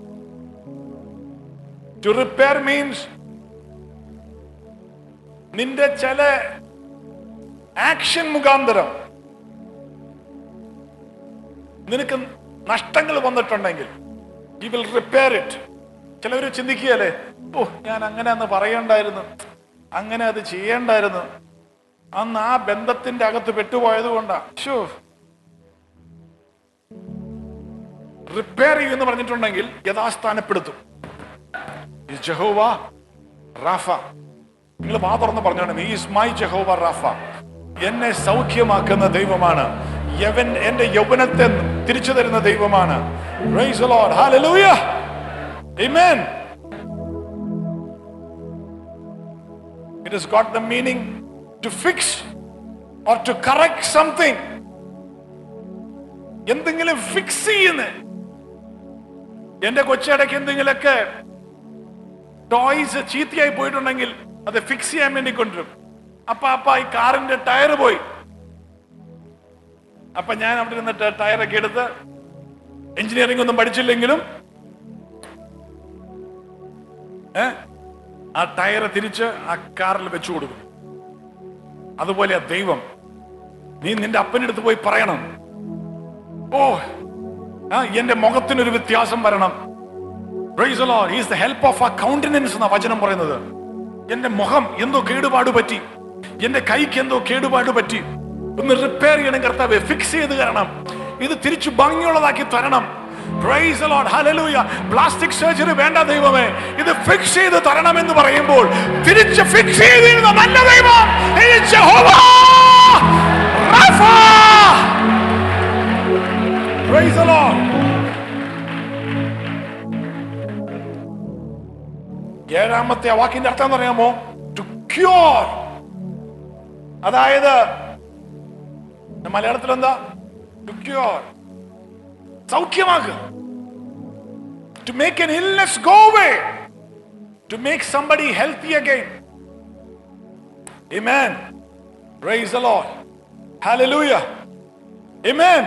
To repair means നിന്റെ ചില ആക്ഷൻ മുഖാന്തരം നിനക്ക് നഷ്ടങ്ങൾ വന്നിട്ടുണ്ടെങ്കിൽ യു വിൽ റിപ്പയർ ഇറ്റ് ചിലവർ ചിന്തിക്കുകയല്ലേ ഓ ഞാൻ അങ്ങനെ അന്ന് പറയണ്ടായിരുന്നു അങ്ങനെ അത് ചെയ്യേണ്ടായിരുന്നു അന്ന് ആ ബന്ധത്തിന്റെ അകത്ത് പെട്ടുപോയത് കൊണ്ടാ ഷോ റിപ്പയർ ചെയ്യുമെന്ന് പറഞ്ഞിട്ടുണ്ടെങ്കിൽ യഥാസ്ഥാനപ്പെടുത്തും ഈ ജഹോവ റാഫ നിങ്ങൾ വാ തുറന്ന് പറഞ്ഞോണം ഈസ് മൈ ജഹോവ റാഫ എന്നെ സൗഖ്യമാക്കുന്ന ദൈവമാണ് യവൻ എന്റെ യൗവനത്തെ തിരിച്ചു തരുന്ന ദൈവമാണ് Praise the Lord. Hallelujah. Amen. It has got the meaning to fix or to correct something. എന്തെങ്കിലും ഫിക്സ് ചെയ്യുന്നേ എന്റെ കൊച്ചിടയ്ക്ക് എന്തെങ്കിലുമൊക്കെ ടോയ്സ് ചീത്തയായി പോയിട്ടുണ്ടെങ്കിൽ അത് ഫിക്സ് ചെയ്യാൻ വേണ്ടി കൊണ്ടുവരും അപ്പൊ അപ്പ ഈ കാറിന്റെ ടയർ പോയി അപ്പൊ ഞാൻ അവിടെ നിന്നിട്ട് ടയറൊക്കെ എടുത്ത് എഞ്ചിനീയറിംഗ് ഒന്നും പഠിച്ചില്ലെങ്കിലും ഏ ആ ടയർ തിരിച്ച് ആ കാറിൽ വെച്ചു കൊടുക്കും അതുപോലെ ദൈവം നീ നിന്റെ അപ്പൻ്റെ അടുത്ത് പോയി പറയണം ഓ ആ എന്റെ മുഖത്തിനൊരു വ്യത്യാസം വരണം Praise the Lord. He is the help of our countenance എന്ന വചനം പറയുന്നത് എന്റെ മുഖം എന്തോ കേടുപാട് പറ്റി എന്റെ കൈക്ക് എന്തോ കേടുപാട് പറ്റി ഒന്ന് റിപ്പയർ ചെയ്യണം കർത്താവ് ഫിക്സ് ചെയ്ത് തരണം ഇത് തിരിച്ചു ഭംഗിയുള്ളതാക്കി തരണം Praise the Lord. Hallelujah. Plastic surgery വേണ്ട ദൈവമേ ഇത് ഫിക്സ് ചെയ്ത് തരണം എന്ന് പറയുമ്പോൾ തിരിച്ച് ഫിക്സ് ചെയ്തിരുന്ന നല്ല ദൈവം He is Jehovah Rapha. Praise the Lord. ഏഴാമത്തെ ആ വാക്കിന്റെ അർത്ഥം എന്ന് അറിയാമോ ടു ക്യൂർ അതായത് മലയാളത്തിൽ എന്താ ടു ക്യൂർ സൗഖ്യമാക്കുക to make an illness go away to make somebody healthy again Amen. Praise the Lord. Hallelujah. Amen.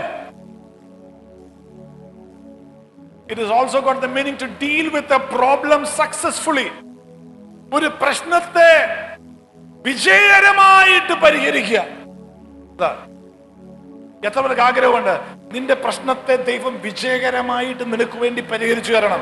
It has also got the meaning to deal with a problem successfully. ഒരു പ്രശ്നത്തെ വിജയകരമായിട്ട് പരിഹരിക്കുക ഇതാ. എത്ര പേർക്ക് ആഗ്രഹമുണ്ട് നിന്റെ പ്രശ്നത്തെ ദൈവം വിജയകരമായിട്ട് നിനക്ക് വേണ്ടി പരിഹരിച്ചു തരണം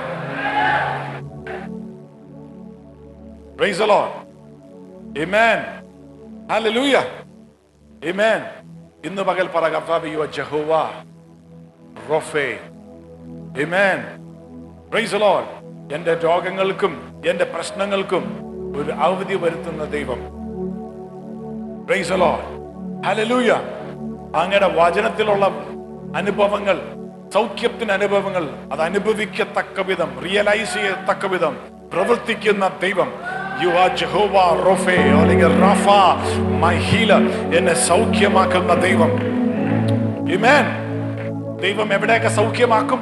Praise the Lord. Amen. Hallelujah. Amen. ഇന്ന് പകൽ പറ കർത്താവ് യുവ Jehovah റോഫേ Amen. Praise the Lord. എന്റെ രോഗങ്ങൾക്കും എന്റെ പ്രശ്നങ്ങൾക്കും ഒരു അവധി വരുത്തുന്ന ദൈവം Praise the Lord. Hallelujah. അങ്ങയുടെ വചനത്തിലുള്ള അനുഭവങ്ങൾ സൗഖ്യത്തിന് അനുഭവങ്ങൾ അത് അനുഭവിക്കത്തക്ക വിധം റിയലൈസ് ചെയ്യത്തക്ക വിധം പ്രവർത്തിക്കുന്ന ദൈവം യു ആർ ജഹോവ റോഫേ അല്ലെങ്കിൽ റഫ മൈ ഹീലർ എന്നെ സൗഖ്യമാക്കുന്ന ദൈവം Amen. ദൈവം എവിടെയൊക്കെ സൗഖ്യമാക്കും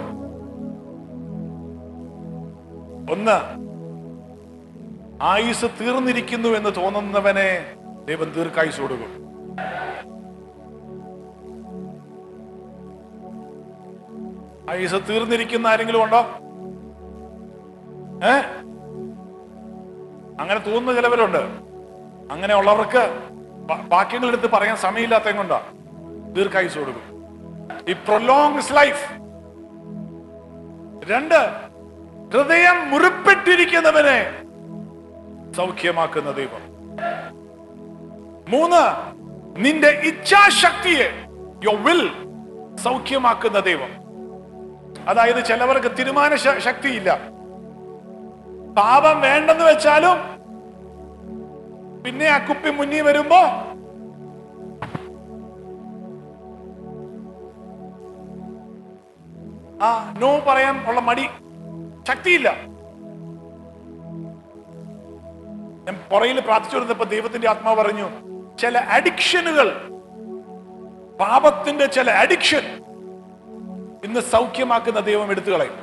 ഒന്ന് ആയുസ് തീർന്നിരിക്കുന്നു എന്ന് തോന്നുന്നവനെ ദൈവം ദീർഘായുസ് കൊടുക്കും ആയുസ് തീർന്നിരിക്കുന്ന ആരെങ്കിലും ഉണ്ടോ ഏ അങ്ങനെ തോന്നുന്ന ചിലവരുണ്ട് അങ്ങനെ ഉള്ളവർക്ക് വാക്യങ്ങൾ എടുത്ത് പറയാൻ സമയമില്ലാത്ത കൊണ്ടാ ദീർഘായുസ് കൊടുക്കും ഈ പ്രൊലോങ്സ് ലൈഫ് രണ്ട് ഹൃദയം മുറിപ്പെട്ടിരിക്കുന്നവനെ സൗഖ്യമാക്കുന്ന ദൈവം മൂന്ന് നിന്റെ ഇച്ഛാശക്തിയെ യോ വിൽ സൗഖ്യമാക്കുന്ന ദൈവം അതായത് ചിലവർക്ക് തീരുമാന ശ- ശക്തിയില്ല പാപം വേണ്ടെന്ന് വെച്ചാലും പിന്നെ ആ കുപ്പി മുന്നിൽ വരുമ്പോ ആ നോ പറയാൻ ഉള്ള മടി ശക്തിയില്ല ഞാൻ പുറയിൽ പ്രാർത്ഥിച്ചു കൊടുത്തപ്പോ ദൈവത്തിന്റെ ആത്മാവ് പറഞ്ഞു ചില അഡിക്ഷനുകൾ പാപത്തിന്റെ ചില അഡിക്ഷൻ ഇന്ന് സൗഖ്യമാക്കുന്ന ദൈവം എടുത്തു കളയും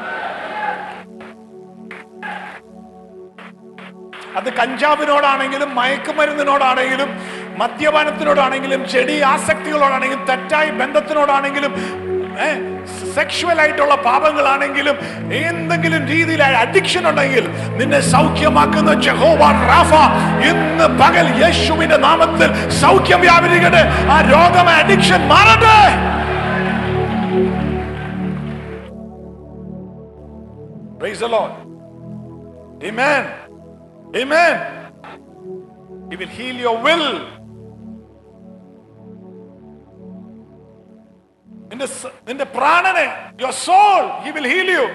അത് കഞ്ചാവിനോടാണെങ്കിലും മയക്കുമരുന്നിനോടാണെങ്കിലും മദ്യപാനത്തിനോടാണെങ്കിലും ചെടി ആസക്തികളോടാണെങ്കിലും തെറ്റായ ബന്ധത്തിനോടാണെങ്കിലും സെക്ഷുവൽ ആയിട്ടുള്ള പാപങ്ങളാണെങ്കിലും എന്തെങ്കിലും രീതിയിലായ അഡിക്ഷൻ ഉണ്ടെങ്കിൽ നിന്നെ സൗഖ്യമാക്കുന്ന ജഹോവ റാഫ ഇന്ന് പകൽ യേശുവിന്റെ നാമത്തിൽ സൗഖ്യം വ്യാപരിക്കട്ടെ ആ രോഗം അഡിക്ഷൻ മാറട്ടെ Praise the Lord. Amen. Amen. He will heal your will. നിന്റെ സ- നിന്റെ പ്രാണനെ your soul he will heal you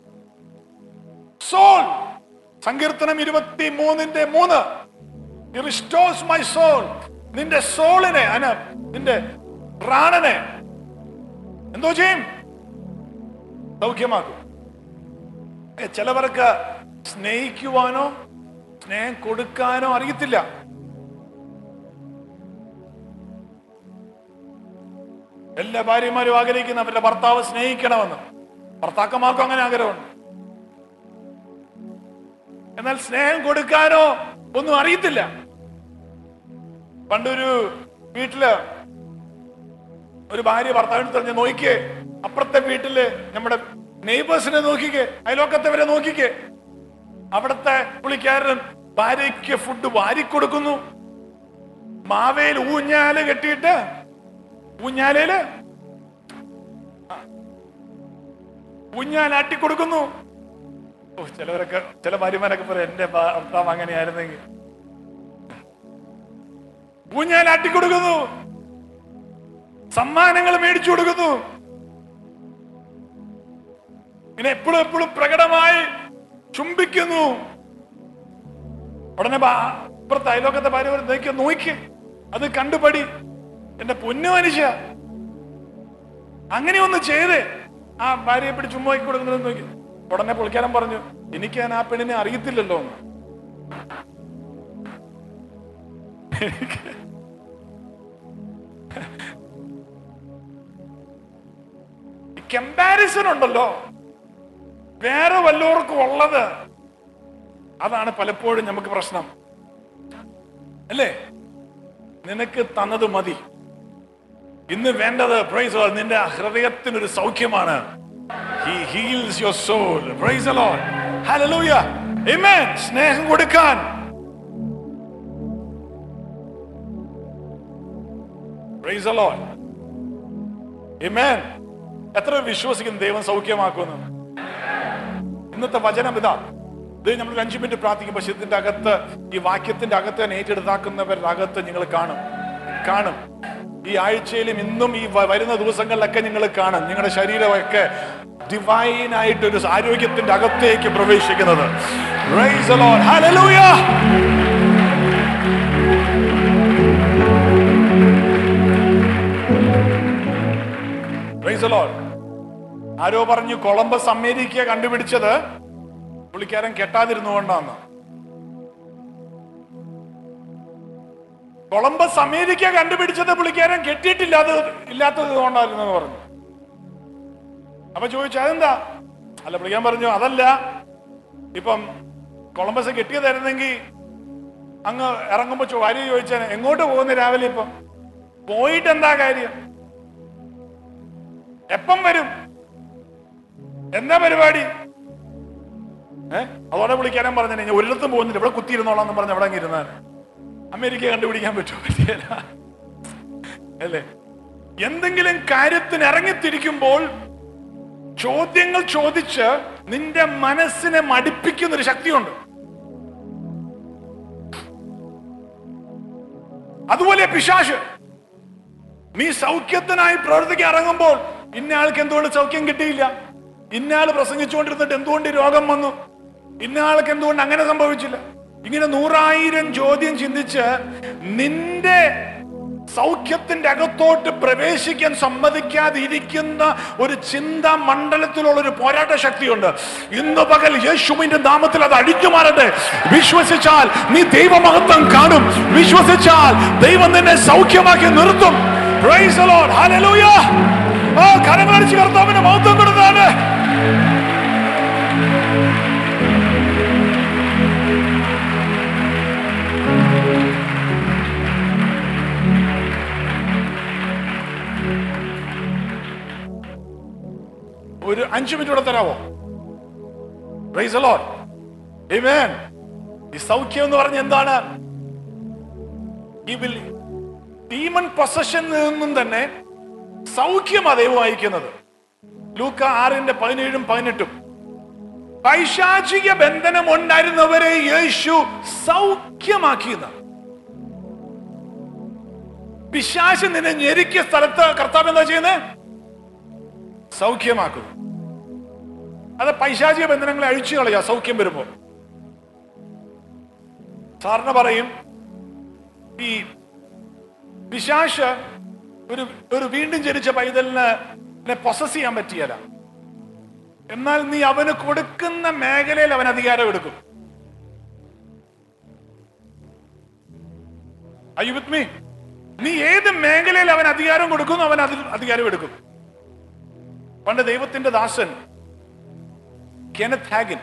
soul സങ്കീർത്തനം ഇരുപത്തി മൂന്നിന്റെ മൂന്ന് റിസ്റ്റോസ് മൈ സോൾ നിന്റെ സോളിനെ അന നിന്റെ പ്രാണനെ എന്തോ ചെയ്യും സൗഖ്യമാക്കും ഏ, ചിലവർക്ക് സ്നേഹിക്കുവാനോ സ്നേഹം കൊടുക്കാനോ അറിയത്തില്ല എല്ലാ ഭാര്യമാരും ആഗ്രഹിക്കുന്ന അവരുടെ ഭർത്താവ് സ്നേഹിക്കണമെന്ന് ഭർത്താക്കന്മാർക്കും അങ്ങനെ ആഗ്രഹമുണ്ട് എന്നാൽ സ്നേഹം കൊടുക്കാനോ ഒന്നും അറിയത്തില്ല പണ്ടൊരു വീട്ടില് ഒരു ഭാര്യ ഭർത്താവിനെ തെരഞ്ഞ് നോക്കിക്കേ അപ്പുറത്തെ വീട്ടില് നമ്മുടെ നെയ്ബേഴ്സിനെ നോക്കിക്കേ അയലോക്കത്തവരെ നോക്കിക്കേ അവിടുത്തെ പുള്ളിക്കാരൻ ഭാര്യയ്ക്ക് ഫുഡ് വാരിക്കൊടുക്കുന്നു മാവേൽ ഊഞ്ഞാല് കെട്ടിയിട്ട് ഊഞ്ഞാലയില് ഊഞ്ഞാലാട്ടി കൊടുക്കുന്നു ഓ ചിലവരൊക്കെ ചില ഭാര്യമാരൊക്കെ പറയും എന്റെ ഭ- ഭർത്താവ് അങ്ങനെയായിരുന്നെങ്കിൽ ഊഞ്ഞാലാട്ടി കൊടുക്കുന്നു സമ്മാനങ്ങൾ മേടിച്ചു കൊടുക്കുന്നു ഇങ്ങനെ എപ്പോഴും എപ്പോഴും പ്രകടമായി ചുംബിക്കുന്നു ഉടനെ ബാ- ഇപ്പുറത്തെ അയലോക്കത്തെ ഭാര്യ പറയും, നോക്കിയ നോക്കി അത് കണ്ടുപടി എന്റെ പൊന്നു മനുഷ്യ അങ്ങനെ ഒന്ന് ചെയ്തേ ആ ഭാര്യയെ പിടിച്ച് ചുമ്മാ കൊടുക്കുന്നത് നോക്കി ഉടനെ പുള്ളിക്കാരൻ പറഞ്ഞു എനിക്ക് ഞാൻ ആ പെണ്ണിനെ അറിയത്തില്ലല്ലോ എന്ന് കമ്പാരിസൺ ഉണ്ടല്ലോ വേറെ വല്ലവർക്കും ഉള്ളത് അതാണ് പലപ്പോഴും നമുക്ക് പ്രശ്നം അല്ലേ നിനക്ക് തന്നത് മതി ഇന്ന് വേണ്ടത് പ്രൈസ് the Lord. നിന്റെ ഹൃദയത്തിനൊരു സൗഖ്യമാണ് He heals your soul. Praise the Lord. Hallelujah. Amen. സ്നേഹം കൊടുക്കാൻ Praise the Lord. Amen. എത്ര പേർ വിശ്വസിക്കുന്നു ദൈവം സൗഖ്യമാക്കുന്നു ഇന്നത്തെ വചനം ഇതാ ഇത് നമ്മൾ ഒരു അഞ്ചു മിനിറ്റ് പ്രാർത്ഥിക്കുമ്പോൾ ഇതിന്റെ അകത്ത് ഈ വാക്യത്തിന്റെ അകത്ത് തന്നെ ഏറ്റെടുത്താക്കുന്നവരുടെ അകത്ത് നിങ്ങൾ കാണും കാണും ഈ ആഴ്ചയിലും ഇന്നും ഈ വ- വരുന്ന ദിവസങ്ങളിലൊക്കെ നിങ്ങൾ കാണും നിങ്ങളുടെ ശരീരമൊക്കെ ഡിവൈൻ ആയിട്ട് ഒരു ആരോഗ്യത്തിന്റെ അകത്തേക്ക് പ്രവേശിക്കുന്നത് Praise the Lord. Hallelujah. Praise the Lord. ആരോ പറഞ്ഞു കൊളംബസ് അമേരിക്ക കണ്ടുപിടിച്ചത് പുള്ളിക്കാരൻ കെട്ടാതിരുന്നുകൊണ്ടാണ് കൊളംബസ് അമേരിക്ക കണ്ടുപിടിച്ചത് പുള്ളിക്കാരൻ കെട്ടിയിട്ടില്ലാതെ ഇല്ലാത്തത് കൊണ്ടായിരുന്നു എന്ന് പറഞ്ഞു അപ്പൊ ചോദിച്ചു അതെന്താ അല്ല പുള്ളിക്കാൻ പറഞ്ഞു അതല്ല ഇപ്പം കൊളംബസ് കെട്ടിയതായിരുന്നെങ്കിൽ അങ്ങ് ഇറങ്ങുമ്പോ ചോ- ഭാര്യ ചോദിച്ചാൽ എങ്ങോട്ട് പോകുന്നു രാവിലെ ഇപ്പം പോയിട്ട് എന്താ കാര്യം എപ്പം വരും എന്താ പരിപാടി ഏ അതോടെ വിളിക്കാനും പറഞ്ഞു ഞാൻ ഒരിടത്തും പോകുന്നില്ല ഇവിടെ കുത്തിയിരുന്നോളാം എന്ന് പറഞ്ഞ് അവിടെ അങ്ങ് ഇരുന്നാൽ അമേരിക്ക കണ്ടുപിടിക്കാൻ പറ്റുമോ പറ്റിയല്ല അല്ലേ എന്തെങ്കിലും കാര്യത്തിന് ഇറങ്ങിത്തിരിക്കുമ്പോൾ ചോദ്യങ്ങൾ ചോദിച്ച് നിന്റെ മനസ്സിനെ മടിപ്പിക്കുന്ന ഒരു ശക്തിയുണ്ട് അതുപോലെ പിശാശ് നീ സൗഖ്യത്തിനായി പ്രവർത്തിക്കാൻ ഇറങ്ങുമ്പോൾ ഇന്ന ആൾക്ക് എന്തുകൊണ്ട് സൗഖ്യം കിട്ടിയില്ല ഇന്ന ആൾ പ്രസംഗിച്ചുകൊണ്ടിരുന്നിട്ട് എന്തുകൊണ്ട് ഈ രോഗം വന്നു ഇന്ന ആൾക്ക് എന്തുകൊണ്ട് അങ്ങനെ സംഭവിച്ചില്ല ഇങ്ങനെ നൂറായിരം ചോദ്യം ചിന്തിച്ച് നിന്റെ സൗഖ്യത്തിന്റെ അകത്തോട്ട് പ്രവേശിക്കാൻ സമ്മതിക്കാതെ ഇരിക്കുന്ന ഒരു ചിന്താ മണ്ഡലത്തിലുള്ള ഒരു പോരാട്ട ശക്തിയുണ്ട് ഇന്ന് പകൽ യേശുവിന്റെ നാമത്തിൽ അത് അടിച്ചു മാറട്ടെ വിശ്വസിച്ചാൽ നീ ദൈവമഹത്വം കാണും വിശ്വസിച്ചാൽ ദൈവം നിന്നെ സൗഖ്യമാക്കി നിർത്തും Praise the Lord. Hallelujah. ആ കരങ്ങളടിച്ച് കർത്താവിന് മഹത്വം കൊടുത്താണ് ഒരു അഞ്ചു മിനിറ്റ് കൂടെ തരാവോ Praise the Lord. Amen. ഈ സൗഖ്യം എന്ന് പറഞ്ഞ എന്താണ് ഈ ഡീമൺ പൊസഷനിൽ നിന്നും തന്നെ സൗഖ്യമാ ദൈവം അയക്കുന്നത് ലൂക്ക ആറിന്റെ പതിനേഴും പതിനെട്ടും പൈശാചിക ബന്ധനം ഉണ്ടായിരുന്നവരെ യേശു സൗഖ്യമാക്കിയെന്ന പിശാശ് നിന്നെ ഞെരുക്കിയ സ്ഥലത്ത് കർത്താവ് എന്താ ചെയ്യുന്നത് സൗഖ്യമാക്കുന്നു അത് പൈശാചിക ബന്ധനങ്ങളെ അഴിച്ചു കളയാ സൗഖ്യം വരുമ്പോ സാറിന് പറയും ഈ പിശാശ് ഒരു ഒരു വീണ്ടും ജനിച്ച പൈതലിനെ പൊസസ് ചെയ്യാൻ പറ്റിയല്ല എന്നാൽ നീ അവന് കൊടുക്കുന്ന മേഖലയിൽ അവൻ അധികാരം എടുക്കും Are you with me? നീ ഏത് മേഖലയിൽ അവൻ അധികാരം കൊടുക്കുന്നു അവൻ അതിൽ അധികാരം എടുക്കും പണ്ട് ദൈവത്തിന്റെ ദാസൻ കെനത്ത് ഹാഗിൻ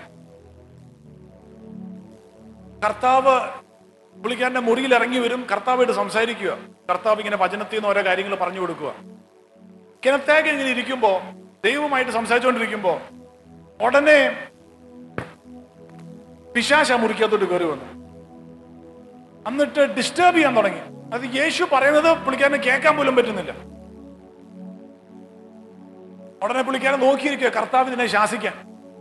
കർത്താവ് പുള്ളിക്കാരന്റെ മുറിയിൽ ഇറങ്ങി വരും കർത്താവായിട്ട് സംസാരിക്കുക കർത്താവ് ഇങ്ങനെ വചനത്തിൽ നിന്ന് ഓരോ കാര്യങ്ങൾ പറഞ്ഞു കൊടുക്കുക കെനത്ത് ഹാഗിൻ ഇങ്ങനെ ഇരിക്കുമ്പോ ദൈവമായിട്ട് സംസാരിച്ചുകൊണ്ടിരിക്കുമ്പോ ഉടനെ പിശാശ മുറിക്കകത്തോട്ട് കയറി വന്നു എന്നിട്ട് ഡിസ്റ്റർബ് ചെയ്യാൻ തുടങ്ങി അത് യേശു പറയുന്നത് പുള്ളിക്കാരന് കേൾക്കാൻ പോലും പറ്റുന്നില്ല ഉടനെ പുള്ളിക്കാരൻ നോക്കിയിരിക്കുക കർത്താവ് ഇതിനെ ശാസിക്കാൻ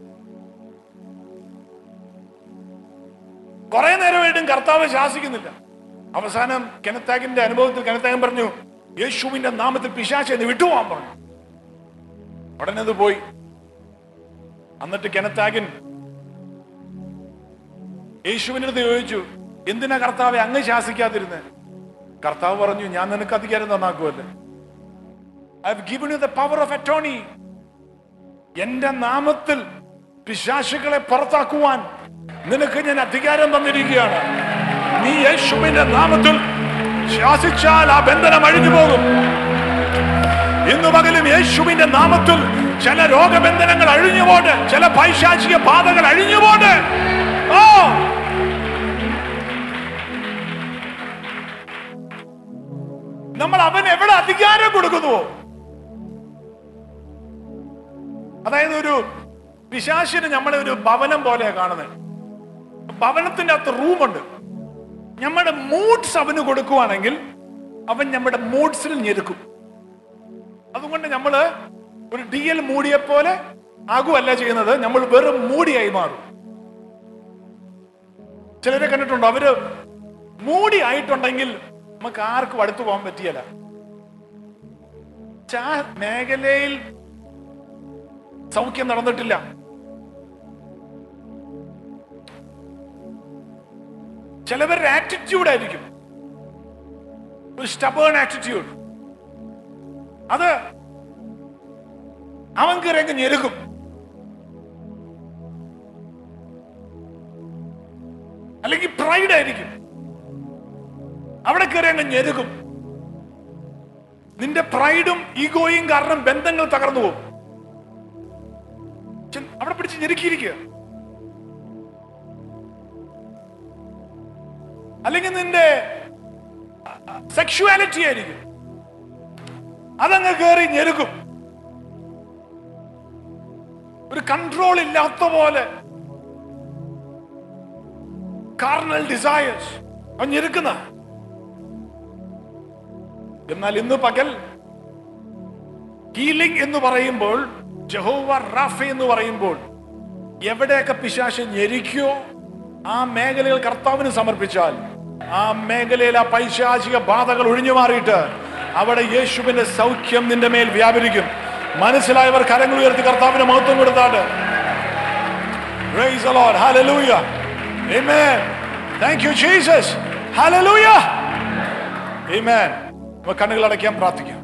കുറെ നേരമായിട്ടും കർത്താവ് ശാസിക്കുന്നില്ല അവസാനം കെനത്താഗിന്റെ അനുഭവത്തിൽ കെനത്താഗൻ പറഞ്ഞു യേശുവിന്റെ നാമത്തിൽ പിശാചെ എന്ന് വിട്ടുപോകാൻ പറഞ്ഞു ഉടനെ അത് പോയി എന്നിട്ട് കെനത്താഗൻ യേശുവിന്റെ അടുത്ത് ചോദിച്ചു എന്തിനാ കർത്താവെ അങ്ങ് ശാസിക്കാതിരുന്നത് കർത്താവ് പറഞ്ഞു ഞാൻ നിനക്ക് അധികാരം തന്നാക്കുമല്ലേ I have given you the power of attorney എന്റെ നാമത്തിൽ പിശാശുക്കളെ പുറത്താക്കുവാൻ നിനക്ക് ഞാൻ അധികാരം തന്നിരിക്കുകയാണ് നീ യേശുവിന്റെ നാമത്തിൽ ശാസിച്ചാൽ ആ ബന്ധനം അഴിഞ്ഞു പോകും ഇന്നു പകലും യേശുവിന്റെ നാമത്തിൽ ചില രോഗബന്ധനങ്ങൾ അഴിഞ്ഞുപോട്ട് ചില പൈശാചിക ബാധകൾ അഴിഞ്ഞുപോട്ട് ഓ നമ്മൾ അവൻ എവിടെ അധികാരം കൊടുക്കുന്നുവോ അതായത് ഒരു പിശാശിന് നമ്മളെ ഒരു ഭവനം പോലെ കാണുന്നത് ഭവനത്തിന്റെ അകത്ത് റൂമുണ്ട് നമ്മുടെ മൂഡ്സ് അവന് കൊടുക്കുവാണെങ്കിൽ അവൻ നമ്മുടെ മൂഡ്സിൽ ഞെരുക്കും അതുകൊണ്ട് നമ്മള് ഒരു ഡി എൽ മൂടിയെ പോലെ ആകുമല്ല ചെയ്യുന്നത് നമ്മൾ വെറും മൂടിയായി മാറും ചിലരെ കണ്ടിട്ടുണ്ടോ അവര് മൂടി ആയിട്ടുണ്ടെങ്കിൽ നമുക്ക് ആർക്കും അടുത്തു പോകാൻ പറ്റിയല്ല ആ മേഖലയിൽ സൗഖ്യം നടന്നിട്ടില്ല ചിലവരുടെ ആറ്റിറ്റ്യൂഡ് ആയിരിക്കും ഒരു സ്റ്റബേൺ ആറ്റിറ്റ്യൂഡ് അത് അവൻ കയറി ഞെരുക്കും അല്ലെങ്കിൽ പ്രൈഡ് ആയിരിക്കും അവിടെ കയറി അങ്ങ് ഞെരുക്കും നിന്റെ പ്രൈഡും ഈഗോയും കാരണം ബന്ധങ്ങൾ തകർന്നു പോകും ചെ- അവിടെ പിടിച്ച് ഞെരുക്കിയിരിക്കുക അല്ലെങ്കിൽ നിന്റെ സെക്ഷുവാലിറ്റി ആയിരിക്കും അതങ്ങ് കയറി ഞെരുക്കും ഒരു കൺട്രോൾ ഇല്ലാത്ത പോലെ കാർണൽ ഡിസയേഴ്സ് അവൻ ഞെരുക്കുന്ന എന്നാൽ ഇന്ന് പകൽ ഹീലിംഗ് എന്ന് പറയുമ്പോൾ ജഹോവ റാഫ എന്ന് പറയുമ്പോൾ എവിടെയൊക്കെ പിശാശ് ഞെരിക്കോ ആ മേഖലകൾ കർത്താവിന് സമർപ്പിച്ചാൽ ആ മേഖലയിൽ ആ പൈശാചിക ബാധകൾ ഒഴിഞ്ഞു മാറിയിട്ട് അവിടെ യേശുവിന്റെ സൗഖ്യം നിന്റെ മേൽ വ്യാപരിക്കും മനസ്സിലായവർ കരങ്ങൾ ഉയർത്തി കർത്താവിന് മഹത്വം കൊടുത്താട്ട് Praise the Lord. Hallelujah. Amen. Thank you, Jesus. Hallelujah. Amen. നമുക്ക് കണ്ണുകൾ അടയ്ക്കാൻ പ്രാർത്ഥിക്കാം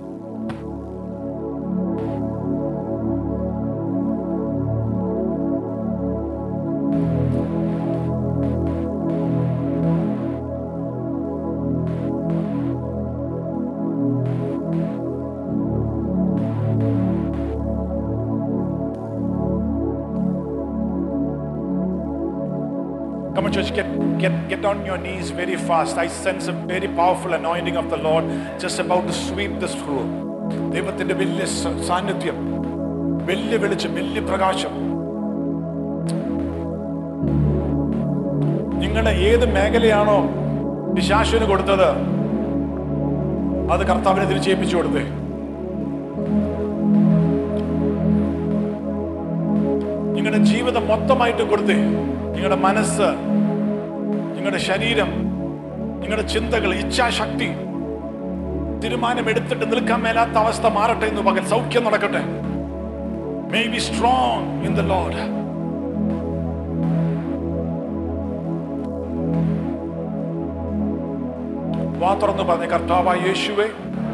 Get, get on your knees very fast. I sense a very powerful anointing of the Lord just about to sweep this room. ദൈവത്തിന്റെ വലിയ സ- സാന്നിധ്യം വലിയ വെളിച്ചം വലിയ പ്രകാശം നിങ്ങളുടെ ഏത് മേഖലയാണോ പിശാശുവിന് കൊടുത്തത് അത് കർത്താവിനെ തിരിച്ചേൽപ്പിച്ചു കൊടുത്തേ നിങ്ങളുടെ ജീവിതം മൊത്തമായിട്ടും കൊടുത്തേ നിങ്ങളുടെ മനസ്സ് നിങ്ങളുടെ ശരീരം നിങ്ങളുടെ ചിന്തകൾ ഇച്ഛാശക്തി തീരുമാനം എടുത്തിട്ട് നിൽക്കാൻ മേലാത്ത അവസ്ഥ മാറട്ടെ എന്ന് പകൽ സൗഖ്യം നടക്കട്ടെ may be strong in the Lord വാ തുറന്ന് പറഞ്ഞ കർത്താവായ യേശുവേ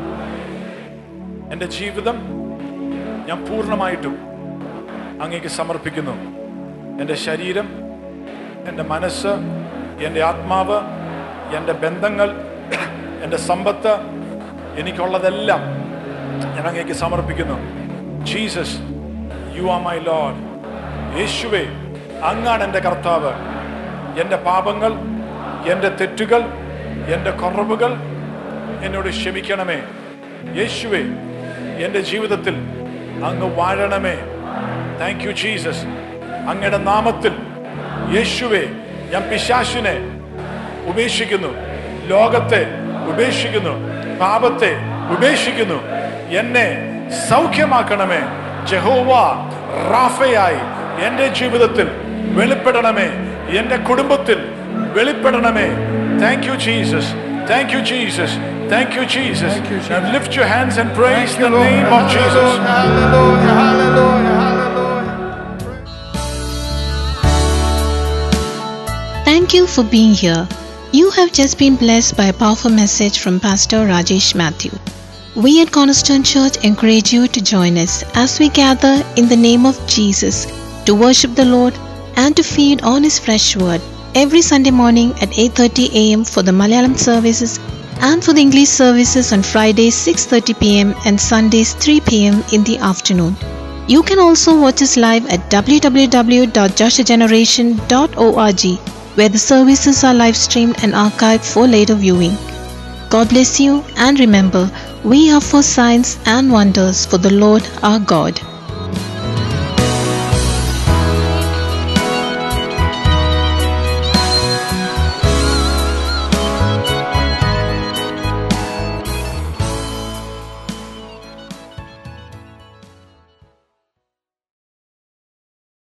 എൻ്റെ ജീവിതം ഞാൻ പൂർണ്ണമായിട്ടും അങ്ങേക്ക് സമർപ്പിക്കുന്നു എൻ്റെ ശരീരം എൻ്റെ മനസ്സ് എൻ്റെ ആത്മാവ് എൻ്റെ ബന്ധങ്ങൾ എൻ്റെ സമ്പത്ത് എനിക്കുള്ളതെല്ലാം ഞാൻ അങ്ങേക്ക് സമർപ്പിക്കുന്നു Jesus you are my Lord യേശുവേ അങ്ങാണ് എൻ്റെ കർത്താവ് എൻ്റെ പാപങ്ങൾ എൻ്റെ തെറ്റുകൾ എൻ്റെ കുറവുകൾ എന്നോട് ക്ഷമിക്കണമേ യേശുവേ എൻ്റെ ജീവിതത്തിൽ അങ്ങ് വാഴണമേ താങ്ക് യു ജീസസ് അങ്ങയുടെ നാമത്തിൽ യേശുവേ ഞാൻ പിശാശിനെ ഉപേക്ഷിക്കുന്നു ലോകത്തെ ഉപേക്ഷിക്കുന്നു പാപത്തെ ഉപേക്ഷിക്കുന്നു എന്നെ സൗഖ്യമാക്കണമേ ജഹോവ റാഫയായി എൻ്റെ ജീവിതത്തിൽ വെളിപ്പെടണമേ എൻ്റെ കുടുംബത്തിൽ വെളിപ്പെടണമേ thank you Jesus thank you Jesus thank you Jesus Thank you, Jesus. Lift your hands and praise Thank you, the Lord. Name of Jesus Hallelujah, hallelujah, hallelujah, hallelujah. Thank you for being here. You have just been blessed by a powerful message from Pastor Rajesh Matthew. We at Cornerstone Church encourage you to join us as we gather in the name of Jesus to worship the Lord and to feed on his fresh word every Sunday morning at 8:30 a.m. for the Malayalam services and for the English services on Fridays 6:30 p.m. and Sundays 3 p.m. in the afternoon. You can also watch us live at www.joshageneration.org where the services are live streamed and archived for later viewing. God bless you and remember, we are for signs and wonders for the Lord our God.